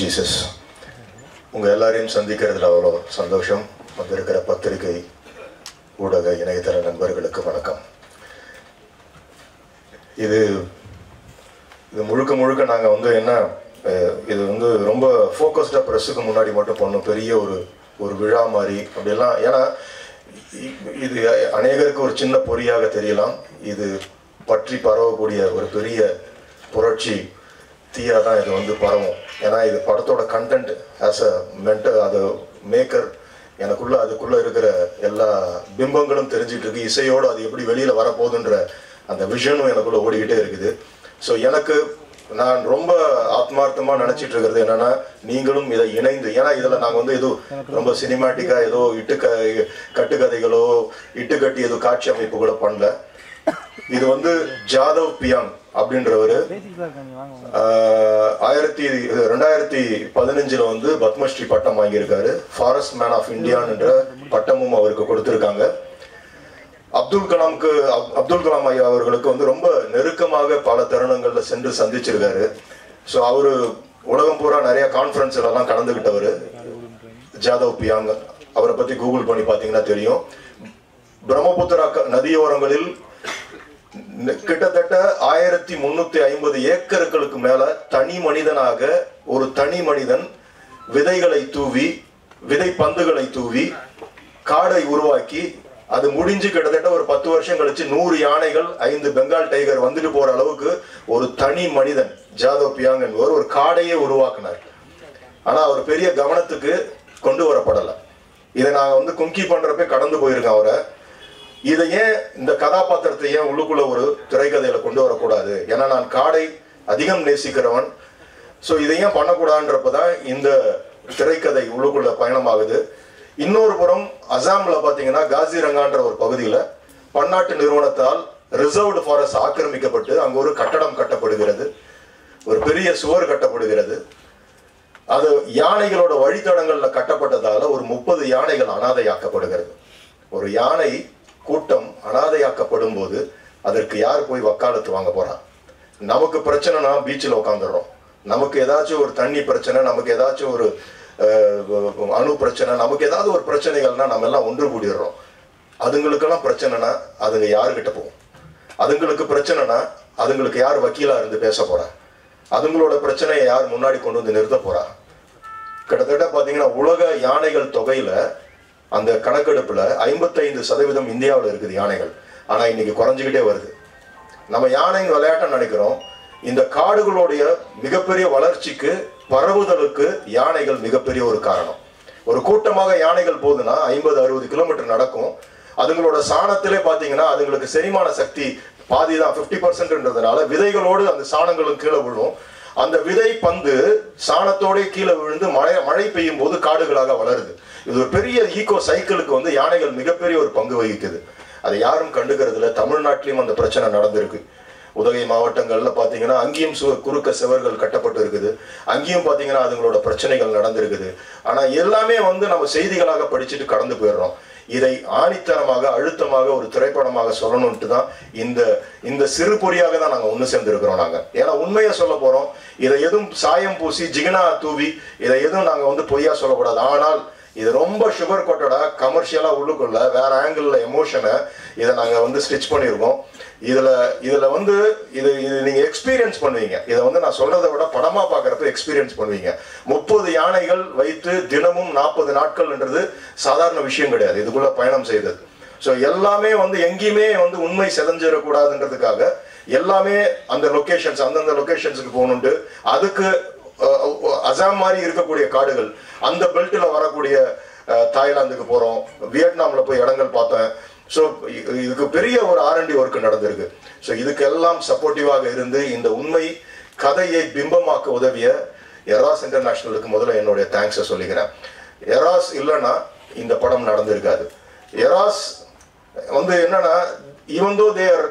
Jesus உங்கள் எல்லாரையும் சந்திக்கிறதுல அவ்வளோ சந்தோஷம் வந்திருக்கிற பத்திரிகை ஊடக இணையதள நண்பர்களுக்கு வணக்கம் இது இது முழுக்க முழுக்க நாங்கள் வந்து என்ன அஹ், இது வந்து ரொம்ப ஃபோக்கஸ்டாக ப்ரெஸ்ஸுக்கு முன்னாடி மட்டும் பண்ணோம் பெரிய ஒரு ஒரு விழா மாதிரி அப்படியெல்லாம் ஏன்னா இ- இது அநேகருக்கு ஒரு சின்ன பொறியாக தெரியலாம் இது பற்றி பரவக்கூடிய ஒரு பெரிய புரட்சி தீயாக தான் இது வந்து பரவும் ஏன்னா இது படத்தோட கண்டென்ட் ஆஸ் அ மென்டல் அது மேக்கர் எனக்குள்ள அதுக்குள்ள இருக்கிற எல்லா பிம்பங்களும் தெரிஞ்சிட்டு இருக்கு இசையோடு அது எப்படி வெளியில வரப்போகுதுன்ற அந்த விஷனும் எனக்குள்ள ஓடிக்கிட்டே இருக்குது ஸோ எனக்கு நான் ரொம்ப ஆத்மார்த்தமா நினைச்சிட்டு இருக்கிறது என்னன்னா நீங்களும் இதை இணைந்து ஏன்னா இதுல நாங்க வந்து எதுவும் ரொம்ப சினிமாட்டிக்கா ஏதோ இட்டு க கட்டுக்கதைகளோ இட்டு கட்டி ஏதோ காட்சி அமைப்புகளோ பண்ணல இது வந்து ஜாதவ் பியாங் அப்படின்றவரு ஆஹ், ஆயிரத்தி இது ரெண்டாயிரத்தி பதினஞ்சுல வந்து பத்மஸ்ரீ பட்டம் வாங்கியிருக்காரு ஃபாரஸ்ட் மேன் ஆஃப் இந்தியான்ற பட்டமும் அவருக்கு கொடுத்திருக்காங்க அப்துல் கலாம்க்கு அப்- அப்துல் கலாம் ஐயா அவர்களுக்கு வந்து ரொம்ப நெருக்கமாக பல தருணங்கள்ல சென்று சந்திச்சிருக்காரு ஸோ அவரு உலகம் பூரா நிறைய கான்ஃபரன்ஸ்ல எல்லாம் கலந்துகிட்டவர் ஜாதவ் பியாங் அவரை பத்தி கூகுள் பண்ணி பார்த்தீங்கன்னா தெரியும் பிரம்மபுத்திரா க- நதியோரங்களில் ந- கிட்டத்தட்ட ஆயிரத்தி முன்னூத்தி ஐம்பது ஏக்கர்களுக்கு மேல தனி மனிதனாக ஒரு தனி மனிதன் விதைகளை தூவி விதை பந்துகளை தூவி காடை உருவாக்கி அது முடிஞ்சு கிட்டத்தட்ட ஒரு பத்து வருஷம் கழிச்சு நூறு யானைகள் ஐந்து பெங்கால் டைகர் வந்துட்டு போற அளவுக்கு ஒரு தனி மனிதன் ஜாதவ் பியாங் என்பவர் ஒரு காடையே உருவாக்குனார் ஆனா அவர் பெரிய கவனத்துக்கு கொண்டு வரப்படல இதை நான் வந்து கும்கி பண்றப்ப கடந்து போயிருக்கேன் அவரை இதை ஏன் இந்த கதாபாத்திரத்தை ஏன் உள்ளுக்குள்ள ஒரு திரைக்கதையில கொண்டு வரக்கூடாது ஏன்னா நான் காடை அதிகம் நேசிக்கிறவன் ஸோ இதை ஏன் பண்ணக்கூடாதுன்றப்பதான் இந்த திரைக்கதை உள்ளுக்குள்ள பயணமாகுது இன்னொரு புறம் அசாம்ல பாத்தீங்கன்னா காசிரங்கான்ற ஒரு பகுதியில பன்னாட்டு நிறுவனத்தால் ரிசர்வ்டு ஃபாரஸ்ட் ஆக்கிரமிக்கப்பட்டு அங்க ஒரு கட்டடம் கட்டப்படுகிறது ஒரு பெரிய சுவர் கட்டப்படுகிறது அது யானைகளோட வழித்தடங்கள்ல கட்டப்பட்டதால ஒரு முப்பது யானைகள் அனாதையாக்கப்படுகிறது ஒரு யானை கூட்டம் அனாதையாக்கப்படும் போது அதற்கு யார் போய் வக்காலத்து வாங்க போறா நமக்கு பிரச்சனைனா பீச்சில் உட்காந்துடுறோம் நமக்கு ஏதாச்சும் ஒரு தண்ணி பிரச்சனை நமக்கு ஏதாச்சும் ஒரு அஹ், அணு பிரச்சனை நமக்கு ஏதாவது ஒரு பிரச்சனைகள்னா நம்ம எல்லாம் ஒன்று கூடிடுறோம் அதுங்களுக்கெல்லாம் பிரச்சனைனா அதுங்க யாருக்கிட்ட போகும் அதுங்களுக்கு பிரச்சனைனா அதுங்களுக்கு யார் வக்கீலா இருந்து பேச போறா அதுங்களோட பிரச்சனையை யார் முன்னாடி கொண்டு வந்து நிறுத்த போறா கிட்டத்தட்ட பாத்தீங்கன்னா உலக யானைகள் தொகையில அந்த கணக்கெடுப்புல ஐம்பத்தைந்து சதவீதம் இந்தியாவில் இருக்குது யானைகள் ஆனா இன்னைக்கு குறைஞ்சுக்கிட்டே வருது நம்ம யானைங்க விளையாட்டம் நினைக்கிறோம் இந்த காடுகளுடைய மிகப்பெரிய வளர்ச்சிக்கு பரவுதலுக்கு யானைகள் மிகப்பெரிய ஒரு காரணம் ஒரு கூட்டமாக யானைகள் போகுதுன்னா ஐம்பது அறுபது கிலோமீட்டர் நடக்கும் அதுங்களோட சாணத்திலே பாத்தீங்கன்னா அதுங்களுக்கு செரிமான சக்தி பாதி தான் ஃபிஃப்டி பர்சன்ட்ன்றதுனால விதைகளோடு அந்த சாணங்களும் கீழே விழும் அந்த விதை பந்து சாணத்தோட கீழே விழுந்து மழை மழை பெய்யும் போது காடுகளாக வளருது இது ஒரு பெரிய ஈகோ சைக்கிளுக்கு வந்து யானைகள் மிகப்பெரிய ஒரு பங்கு வகிக்குது அதை யாரும் கண்டுக்கிறதுல தமிழ்நாட்டிலையும் அந்த பிரச்சனை நடந்திருக்கு உதகை மாவட்டங்கள்ல பாத்தீங்கன்னா அங்கேயும் சு- குறுக்க செவர்கள் கட்டப்பட்டு இருக்குது அங்கேயும் பாத்தீங்கன்னா அதுங்களோட பிரச்சனைகள் நடந்திருக்குது ஆனா எல்லாமே வந்து நம்ம செய்திகளாக படிச்சுட்டு கடந்து போயிடுறோம் இதை ஆணித்தரமாக அழுத்தமாக ஒரு திரைப்படமாக சொல்லணும்ட்டு தான் இந்த இந்த சிறு பொறியாக தான் நாங்க ஒண்ணு சேர்ந்திருக்கிறோம் நாங்க ஏன்னா உண்மையை சொல்ல போறோம் இதை எதுவும் சாயம் பூசி ஜிகினா தூவி இதை எதுவும் நாங்க வந்து பொய்யா சொல்லக்கூடாது ஆனால் இது ரொம்ப சுகர் கோட்டடா கமர்ஷியலா உள்ளுக்குள்ள வேற ஆங்கிள் எமோஷனை இதை நாங்க வந்து ஸ்டிச் பண்ணியிருக்கோம் இதுல இதுல வந்து இது இது நீங்க எக்ஸ்பீரியன்ஸ் பண்ணுவீங்க இதை வந்து நான் சொல்றதை விட படமா பார்க்கறப்ப எக்ஸ்பீரியன்ஸ் பண்ணுவீங்க முப்பது யானைகள் வைத்து தினமும் நாற்பது நாட்கள்ன்றது சாதாரண விஷயம் கிடையாது இதுக்குள்ள பயணம் செய்தது ஸோ எல்லாமே வந்து எங்கேயுமே வந்து உண்மை செதஞ்சிடக்கூடாதுன்றதுக்காக எல்லாமே அந்த லொகேஷன்ஸ் அந்தந்த லொகேஷன்ஸுக்கு போகணுன்ட்டு அதுக்கு அஹ், அஹ், அசாம் மாதிரி இருக்கக்கூடிய காடுகள் அந்த பெல்ட்ல வரக்கூடிய அஹ், தாய்லாந்துக்கு போறோம் வியட்நாம்ல போய் இடங்கள் பார்த்தேன் ஸோ இதுக்கு பெரிய ஒரு ஆர்என்டி ஒர்க் நடந்திருக்கு ஸோ இதுக்கெல்லாம் சப்போர்ட்டிவாக இருந்து இந்த உண்மை கதையை பிம்பமாக்க உதவிய எராஸ் இன்டர்நேஷனலுக்கு முதல்ல என்னுடைய தேங்க்ஸை சொல்லிக்கிறேன் எராஸ் இல்லைன்னா இந்த படம் நடந்திருக்காது எராஸ் வந்து என்னன்னா ஈவன் தோ தேர்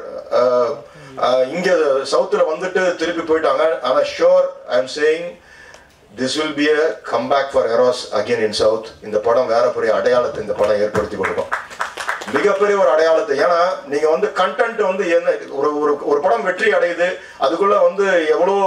இங்க சவுத்துல வந்துட்டு திருப்பி போயிட்டாங்க ஆனா sure I am saying this will be a comeback for eras again in south இந்த படம் வேற பெரிய அடையாளத்தை இந்த படம் ஏற்படுத்தி கொடுக்கும் மிகப்பெரிய ஒரு அடையாளத்தை ஏன்னா நீங்க வந்து கண்டென்ட் வந்து என்ன ஒரு ஒரு ஒரு படம் வெற்றி அடையுது அதுக்குள்ள வந்து எவ்வளோ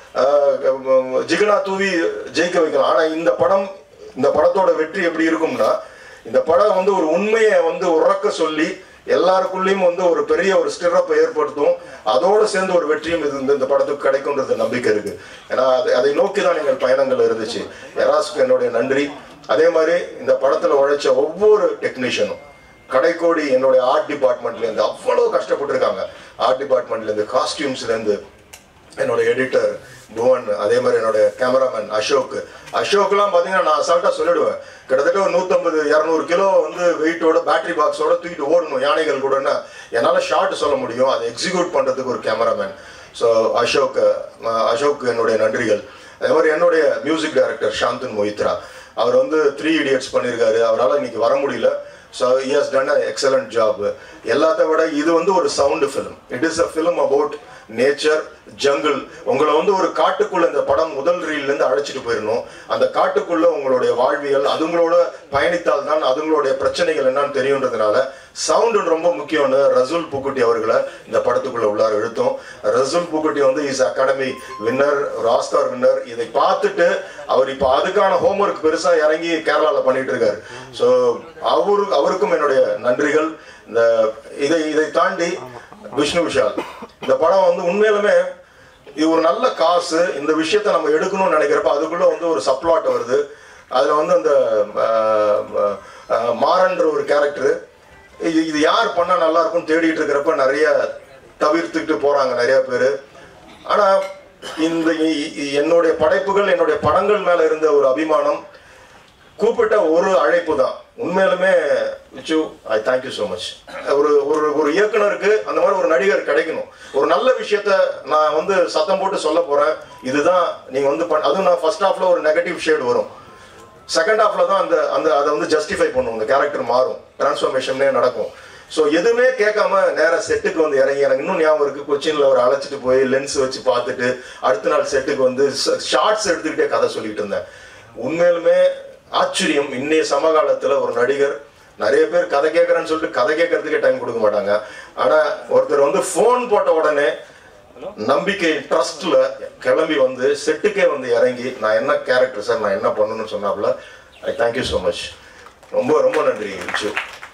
ஆஹ் ஜிகனா தூவி ஜெயிக்க வைக்கலாம் ஆனா இந்த படம் இந்த படத்தோட வெற்றி எப்படி இருக்கும்னா இந்த படம் வந்து ஒரு உண்மையை வந்து உறக்க சொல்லி எல்லாருக்குள்ளேயும் வந்து ஒரு பெரிய ஒரு ஸ்டிரப்பை ஏற்படுத்தும் அதோடு சேர்ந்து ஒரு வெற்றியும் இது இந்த- இந்த படத்துக்கு கிடைக்கும்ன்றது நம்பிக்கை இருக்கு ஏன்னா அதை அதை நோக்கி தான் எங்கள் பயணங்கள் இருந்துச்சு எராஸுக்கு என்னுடைய நன்றி அதே மாதிரி இந்த படத்துல உழைச்ச ஒவ்வொரு டெக்னீஷியனும் கடைக்கோடி என்னுடைய ஆர்ட் டிபார்ட்மெண்ட்ல இருந்து அவ்வளவு கஷ்டப்பட்டிருக்காங்க ஆர்ட் டிபார்ட்மெண்ட்ல இருந்து காஸ்டியூம்ஸ்ல இருந்து என்னோட எடிட்டர் புவன் அதே மாதிரி என்னோட கேமராமேன் அசோக் அசோக்லாம் பார்த்தீங்கன்னா நான் அசால்ட்டாக சொல்லிடுவேன் கிட்டத்தட்ட ஒரு நூற்றம்பது இரநூறு கிலோ வந்து வெயிட்டோட பேட்டரி பாக்ஸோட தூக்கிட்டு ஓடணும் யானைகள் கூடன்னா என்னால் ஷார்ட் சொல்ல முடியும் அதை எக்ஸிக்யூட் பண்ணுறதுக்கு ஒரு கேமராமேன் ஸோ அசோக் அஹ், அசோக் என்னுடைய நன்றிகள் அதே மாதிரி என்னுடைய மியூசிக் டைரக்டர் சாந்தன் மொய்த்ரா அவர் வந்து த்ரீ இடியட்ஸ் பண்ணியிருக்காரு அவரால் இன்னைக்கு வர முடியல so he has done an excellent job எல்லாத்த விட இது வந்து ஒரு sound film it is a film about nature jungle உங்களை வந்து ஒரு காட்டுக்குள்ள இந்த படம் முதல் ரீல்ல இருந்து அழைச்சிட்டு போயிடணும் அந்த காட்டுக்குள்ள உங்களுடைய வாழ்வியல் அதுங்களோட பயணித்தால் தான் அதுங்களுடைய பிரச்சனைகள் என்னன்னு தெரியுன்றதுனால சவுண்டு ரொம்ப முக்கியம்னு ரசூல் புக்குட்டி அவர்களை இந்த படத்துக்குள்ள உள்ளார இழுத்தோம் ரசூல் புக்குட்டி வந்து இஸ் அகாடமி வின்னர் ஒரு ஆஸ்கார் வின்னர் இதை பார்த்துட்டு அவர் இப்போ அதுக்கான ஹோம்ஒர்க் பெருசா இறங்கி கேரளால பண்ணிட்டு இருக்காரு ஸோ அவரு அவருக்கும் என்னுடைய நன்றிகள் இந்த இதை இதை தாண்டி விஷ்ணு விஷால் இந்த படம் வந்து உண்மையிலுமே இது ஒரு நல்ல காசு இந்த விஷயத்தை நம்ம எடுக்கணும்னு நினைக்கிறப்ப அதுக்குள்ள வந்து ஒரு சப்ளாட் வருது அதுல வந்து அந்த ஆஹ், ஆஹ், மாறன்ற ஒரு கேரக்டர் இது இது யார் பண்ணா நல்லா இருக்கும் தேடிட்டு இருக்கிறப்ப நிறைய தவிர்த்துக்கிட்டு போறாங்க நிறைய பேர் ஆனா இந்த இ- இ- என்னுடைய படைப்புகள் என்னுடைய படங்கள் மேல இருந்த ஒரு அபிமானம் கூப்பிட்ட ஒரு அழைப்பு தான் உண்மையிலுமே which I thank you so much ஒரு ஒரு ஒரு இயக்குனருக்கு அந்த மாதிரி ஒரு நடிகர் கிடைக்கணும் ஒரு நல்ல விஷயத்த நான் வந்து சத்தம் போட்டு சொல்ல போறேன் இதுதான் நீங்க வந்து பண்ண- அதுவும் நான் ஃபர்ஸ்ட் ஹாஃப்ல ஒரு நெகட்டிவ் ஷேட் வரும் செகண்ட் ஹாஃப்ல தான் அந்த அந்த அதை வந்து ஜஸ்டிஃபை பண்ணும் அந்த கேரக்டர் மாறும் டிரான்ஸ்ஃபர்மேஷனே நடக்கும் ஸோ எதுவுமே கேட்காம நேரா செட்டுக்கு வந்து இறங்கி எனக்கு இன்னும் ஞாபகம் இருக்கு கொச்சின்ல ஒரு அழைச்சிட்டு போய் லென்ஸ் வச்சு பார்த்துட்டு அடுத்த நாள் செட்டுக்கு வந்து ஷார்ட்ஸ் எடுத்துக்கிட்டே கதை சொல்லிட்டு இருந்தேன் உண்மையிலுமே ஆச்சரியம் இன்னைய சமகாலத்துல ஒரு நடிகர் நிறைய பேர் கதை கேட்கறேன்னு சொல்லிட்டு கதை கேட்கறதுக்கே டைம் கொடுக்க மாட்டாங்க ஆனா ஒருத்தர் வந்து ஃபோன் போட்ட உடனே நம்பிக்கை ட்ரஸ்ட்ல கிளம்பி வந்து செட்டுக்கே வந்து இறங்கி நான் என்ன கேரக்டர் சார் நான் என்ன பண்ணணும்னு சொன்னாப்புல ஐ தேங்க்யூ ஸோ மச் ரொம்ப ரொம்ப நன்றி விச்சு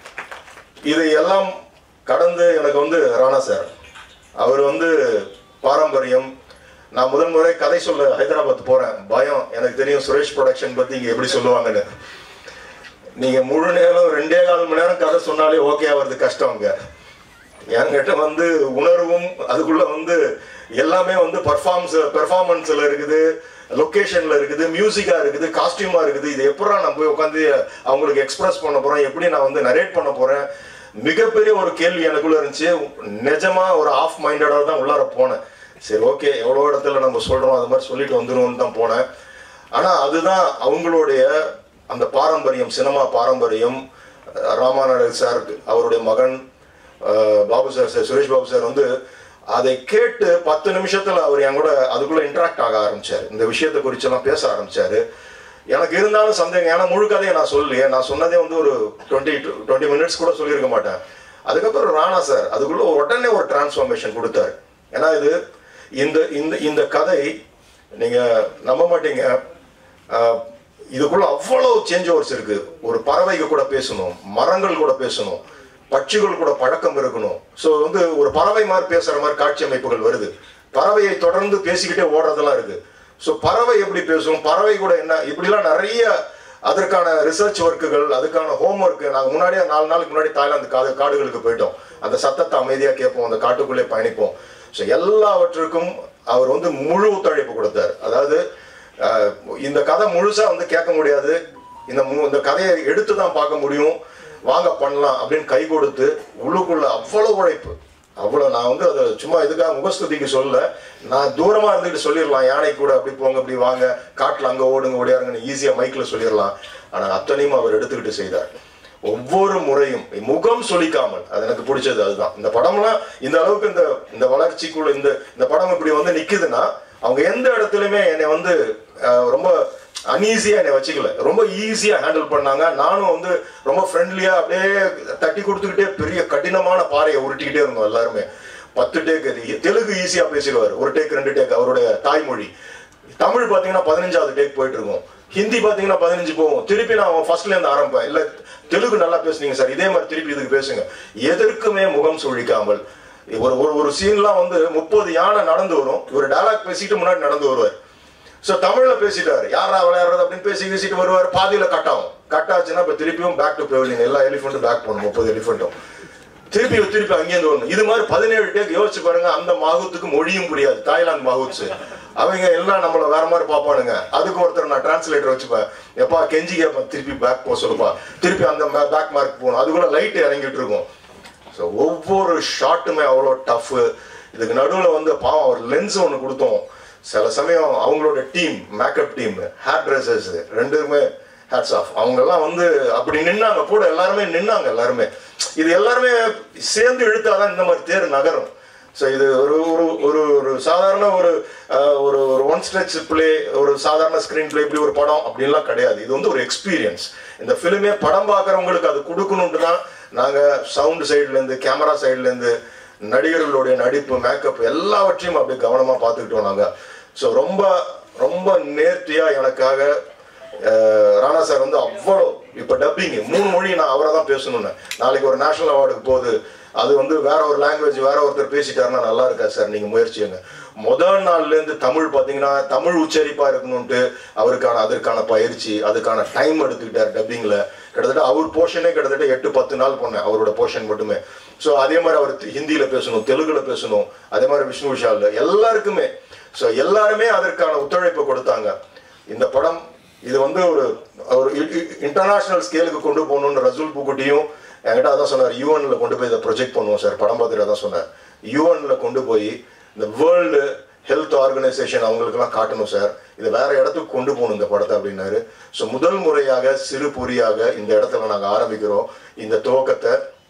இதை எல்லாம் கடந்து எனக்கு வந்து ராணா சார் அவர் வந்து பாரம்பரியம் நான் முதல் முறை கதை சொல்ல ஹைதராபாத் போறேன் பயம் எனக்கு தெரியும் சுரேஷ் ப்ரொடக்ஷன் பத்தி இங்க எப்படி சொல்லுவாங்கன்னு நீங்க முழு நேரம் ரெண்டே கால் மணி நேரம் கதை சொன்னாலே ஓகே ஆகிறது கஷ்டங்க என்கிட்ட வந்து உணர்வும் அதுக்குள்ள வந்து எல்லாமே வந்து பர்ஃபார்ம்ஸ் பெர்ஃபார்மன்ஸ்ல இருக்குது லொகேஷன்ல இருக்குது மியூசிக்கா இருக்குது காஸ்டியூமா இருக்குது இது எப்படா நான் போய் உட்காந்து அவங்களுக்கு எக்ஸ்பிரஸ் பண்ண போறேன் எப்படி நான் வந்து நரேட் பண்ண போறேன் மிகப்பெரிய ஒரு கேள்வி எனக்குள்ள இருந்துச்சு நிஜமா ஒரு ஆஃப் மைண்டடா தான் உள்ளார போனேன் சரி ஓகே எவ்வளோ இடத்துல நம்ம சொல்றோம் அது மாதிரி சொல்லிட்டு வந்துருவோம்னு தான் போனேன் ஆனா அதுதான் அவங்களுடைய அந்த பாரம்பரியம் சினிமா பாரம்பரியம் அஹ் ராமாநாதன் சார் அவருடைய மகன் அஹ் Babu sir sir Suresh Babu sir வந்து அதை கேட்டு பத்து நிமிஷத்துல அவர் என் கூட அதுக்குள்ள இன்டராக்ட் ஆக ஆரம்பிச்சாரு இந்த விஷயத்தை குறிச்செல்லாம் பேச ஆரம்பிச்சாரு எனக்கு இருந்தாலும் சந்தேகம் ஏன்னா முழு கதையை நான் சொல்லலையே நான் சொன்னதே வந்து ஒரு டுவெண்ட்டி டுவெண்ட்டி மினிட்ஸ் கூட சொல்லியிருக்க மாட்டேன் அதுக்கப்புறம் ராணா சார் அதுக்குள்ள உடனே ஒரு டிரான்ஸ்ஃபார்மேஷன் கொடுத்தாரு ஏன்னா இது இந்த இந்த இந்த கதை நீங்க நம்ப மாட்டீங்க ஆஹ், இதுக்குள்ள அவ்வளவு சேஞ்ச் ஓவர்ஸ் இருக்கு ஒரு பறவைங்க கூட பேசணும் மரங்கள் கூட பேசணும் பட்சிகள் கூட பழக்கம் இருக்கணும் ஸோ வந்து ஒரு பறவை மாதிரி பேசுற மாதிரி காட்சி அமைப்புகள் வருது பறவையை தொடர்ந்து பேசிக்கிட்டே ஓடுறதெல்லாம் இருக்கு ஸோ பறவை எப்படி பேசும் பறவை கூட என்ன இப்படிலாம் நிறைய அதற்கான ரிசர்ச் ஒர்க்குகள் அதுக்கான ஹோம் ஒர்க் நாங்கள் முன்னாடியே நாலு நாளுக்கு முன்னாடி தாய்லாந்து காடு காடுகளுக்கு போயிட்டோம் அந்த சத்தத்தை அமைதியாக கேட்போம் அந்த காட்டுக்குள்ளே பயணிப்போம் ஸோ எல்லாவற்றுக்கும் அவர் வந்து முழு ஒத்துழைப்பு கொடுத்தார் அதாவது அஹ், இந்த கதை முழுசா வந்து கேட்க முடியாது இந்த மு- இந்த கதையை எடுத்து தான் பார்க்க முடியும் வாங்க பண்ணலாம் அப்படின்னு கை கொடுத்து உள்ளுக்குள்ள அவ்வளவு உழைப்பு அவ்வளவு நான் வந்து அதை சும்மா இதுக்காக முகஸ்துதிக்கு சொல்ல நான் தூரமா இருந்துட்டு சொல்லிடலாம் யானை கூட அப்படி போங்க அப்படி வாங்க காட்டுல அங்க ஓடுங்க ஓடியாருங்கன்னு ஈஸியா மைக்ல சொல்லிடலாம் ஆனா அத்தனையும் அவர் எடுத்துக்கிட்டு செய்தார் ஒவ்வொரு முறையும் முகம் சொலிக்காமல் அது எனக்கு பிடிச்சது அதுதான் இந்த படம்லாம் இந்த அளவுக்கு இந்த இந்த வளர்ச்சிக்குள்ள இந்த இந்த படம் இப்படி வந்து நிக்குதுன்னா அவங்க எந்த இடத்துலயுமே என்னை வந்து அஹ், ரொம்ப அன்ஈஸியா என்னை வச்சுக்கல ரொம்ப ஈஸியா ஹேண்டில் பண்ணாங்க நானும் வந்து ரொம்ப ஃப்ரெண்ட்லியா அப்படியே தட்டி கொடுத்துக்கிட்டே பெரிய கடினமான பாறையை உருட்டிக்கிட்டே இருந்தோம் எல்லாருமே பத்து டேக் தெலுங்கு ஈஸியா பேசிடுவார் ஒரு டேக் ரெண்டு டேக் அவருடைய தாய்மொழி தமிழ் பாத்தீங்கன்னா பதினஞ்சாவது டேக் போயிட்டு இருக்கும் ஹிந்தி பாத்தீங்கன்னா பதினஞ்சு போகும் திருப்பி நான் ஃபர்ஸ்ட்ல இருந்து ஆரம்பிப்பேன் இல்ல தெலுங்கு நல்லா பேசுனீங்க சார் இதே மாதிரி திருப்பி இதுக்கு பேசுங்க எதற்குமே முகம் சுழிக்காமல் ஒரு ஒரு ஒரு சீன்லாம் வந்து முப்பது யானை நடந்து வரும் இவர் டயலாக் பேசிட்டு முன்னாடி நடந்து வருவார் ஸோ தமிழ்ல பேசிட்டாரு யாரா விளையாடுறது அப்படின்னு பேசி பேசிட்டு வருவார் பாதியில கட் ஆகும் கட் ஆச்சுன்னா இப்போ திருப்பியும் பேக் டு பெவலிங் எல்லா எலிஃபெண்ட்டும் பேக் பண்ணும் முப்பது எலிஃபெண்ட்டும் திருப்பி திருப்பி அங்கேருந்து வரணும் இது மாதிரி பதினேழு டேக் யோசிச்சு பாருங்க அந்த மாகுத்துக்கு மொழியும் புரியாது தாய்லாந்து மாகுத்ஸ் அவங்க எல்லாம் நம்மள வேற மாதிரி பார்ப்பானுங்க அதுக்கு ஒருத்தர் நான் டிரான்ஸ்லேட்டர் வச்சுப்பேன் எப்பா கெஞ்சி கேட்பேன் திருப்பி பேக் போக சொல்லுப்பா திருப்பி அந்த பேக் மார்க் போகணும் அதுக்குள்ள லைட் இறங்கிட்டு இருக்கும் ஸோ ஒவ்வொரு ஷாட்டுமே அவ்வளோ டஃப் இதுக்கு நடுவில் வந்து பாவம் ஒரு லென்ஸ் ஒன்று கொடுத்தோம் சில சமயம் அவங்களோட team makeup team hair dresses ரெண்டுமே ஹேட்ஸ் ஆஃப் அவங்கெல்லாம் வந்து அப்படி நின்னாங்க கூட எல்லாருமே நின்னாங்க எல்லாருமே இது எல்லாருமே சேர்ந்து இழுத்தாதான் இந்த மாதிரி தேர் நகரும் ஸோ இது ஒரு ஒரு ஒரு ஒரு சாதாரண ஒரு அஹ், ஒரு ஒரு ஒன் ஸ்ட்ரெச் பிளே ஒரு சாதாரண ஸ்க்ரீன் பிளே இப்படி ஒரு படம் அப்படின்லாம் கிடையாது இது வந்து ஒரு எக்ஸ்பீரியன்ஸ் இந்த ஃபிலிமே படம் பார்க்குறவங்களுக்கு அது கொடுக்கணுன்ட்டு தான் நாங்கள் சவுண்டு சைட்லேருந்து கேமரா சைட்லேருந்து நடிகர்களுடைய நடிப்பு மேக்கப் எல்லாவற்றையும் அப்படியே கவனமாக பார்த்துக்கிட்டோம் நாங்கள் ஸோ ரொம்ப ரொம்ப நேர்த்தியாக எனக்காக அஹ், ராணா சார் வந்து அவ்வளோ இப்போ டப்பிங் மூணு மொழி நான் அவரை தான் பேசணும்னு நாளைக்கு ஒரு நேஷனல் அவார்டுக்கு போகுது அது வந்து வேற ஒரு லாங்குவேஜ் வேற ஒருத்தர் பேசிட்டாருன்னா நல்லா இருக்கா சார் நீங்க முயற்சிங்க முதல் நாள்ல இருந்து தமிழ் பாத்தீங்கன்னா தமிழ் உச்சரிப்பா இருக்கணும்ட்டு அவருக்கான அதற்கான பயிற்சி அதுக்கான டைம் எடுத்துக்கிட்டார் டப்பிங்ல கிட்டத்தட்ட அவர் போர்ஷனே கிட்டத்தட்ட எட்டு பத்து நாள் பண்ணேன் அவரோட போர்ஷன் மட்டுமே ஸோ அதே மாதிரி அவர் தி- ஹிந்தியில பேசணும் தெலுங்குல பேசணும் அதே மாதிரி விஷ்ணு விஷால் எல்லாருக்குமே ஸோ எல்லாருமே அதற்கான ஒத்துழைப்பு கொடுத்தாங்க இந்த படம் இது வந்து ஒரு ஒரு இன்டர்நேஷனல் ஸ்கேலுக்கு கொண்டு போகணும்னு ரசூல் பூக்குட்டியும் என்கிட்ட அதான் சொன்னார் யூஎன்ல கொண்டு போய் இதை ப்ரொஜெக்ட் பண்ணுவோம் சார் படம் பார்த்துட்டு தான் சொன்னார் யூஎன்ல கொண்டு போய் இந்த வேர்ல்டு ஹெல்த் ஆர்கனைசேஷன் அவங்களுக்கெல்லாம் காட்டணும் சார் இதை வேற இடத்துக்கு கொண்டு போகணும் இந்த படத்தை அப்படின்னாரு ஸோ முதல் முறையாக சிறு பொறியாக இந்த இடத்துல நாங்கள் ஆரம்பிக்கிறோம் இந்த துவக்கத்தை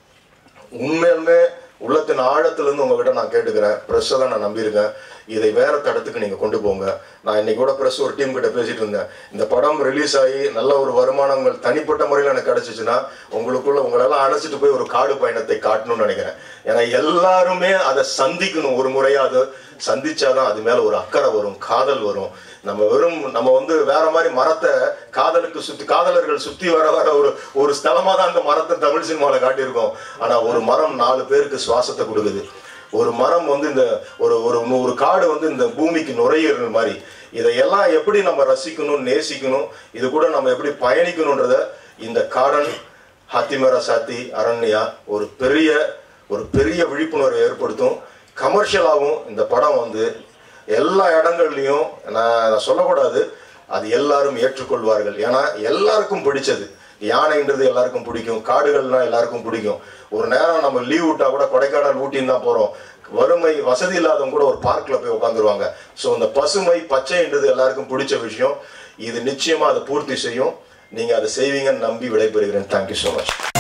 உண்மையுமே உள்ளத்தின் ஆழத்துல இருந்து உங்ககிட்ட நான் கேட்டுக்கிறேன் ப்ரெஸ்ஸை தான் நான் நம்பியிருக்கேன் இதை வேற தடத்துக்கு நீங்க கொண்டு போங்க நான் இன்னைக்கு கூட ப்ரெஸ் ஒரு டீம் கிட்ட பேசிட்டு இருந்தேன் இந்த படம் ரிலீஸ் ஆகி நல்ல ஒரு வருமானம் உங்கள் தனிப்பட்ட முறையில் எனக்கு கிடைச்சிச்சுன்னா உங்களுக்குள்ள உங்களெல்லாம் அழைச்சிட்டு போய் ஒரு காடு பயணத்தை காட்டணும்னு நினைக்கிறேன் ஏன்னா எல்லாருமே அதை சந்திக்கணும் ஒரு முறையா அது சந்திச்சாதான் அது மேல ஒரு அக்கறை வரும் காதல் வரும் நம்ம வெறும் நம்ம வந்து வேற மாதிரி மரத்தை காதலுக்கு சுத்தி காதலர்கள் சுத்தி வர வர ஒரு ஒரு ஸ்தலமா தான் அந்த மரத்தை தமிழ் சினிமாவில் காட்டியிருக்கோம் ஆனா ஒரு மரம் நாலு பேருக்கு சுவாசத்தை கொடுக்குது ஒரு மரம் வந்து இந்த ஒரு ஒரு ஒரு காடு வந்து இந்த பூமிக்கு நுரையீரல் மாதிரி இதையெல்லாம் எப்படி நம்ம ரசிக்கணும் நேசிக்கணும் இது கூட நம்ம எப்படி பயணிக்கணுன்றத இந்த காடன் ஹாத்திமரா சாத்தி அரண்யா ஒரு பெரிய ஒரு பெரிய விழிப்புணர்வை ஏற்படுத்தும் கமர்ஷியலாகவும் இந்த படம் வந்து எல்லா இடங்கள்லையும் நான் நான் சொல்லக்கூடாது அது எல்லாரும் ஏற்றுக்கொள்வார்கள் ஏன்னா எல்லாருக்கும் பிடிச்சது யானைன்றது எல்லாருக்கும் பிடிக்கும் காடுகள்னா எல்லாருக்கும் பிடிக்கும் ஒரு நேரம் நம்ம லீவ் விட்டா கூட கொடைக்கானல் ஊட்டின்னு தான் போறோம் வறுமை வசதி இல்லாதவங்க கூட ஒரு பார்க்ல போய் உட்காந்துருவாங்க ஸோ இந்த பசுமை பச்சைன்றது எல்லாருக்கும் பிடிச்ச விஷயம் இது நிச்சயமா அதை பூர்த்தி செய்யும் நீங்க அதை செய்வீங்கன்னு நம்பி விடைபெறுகிறேன் தேங்க்யூ ஸோ மச்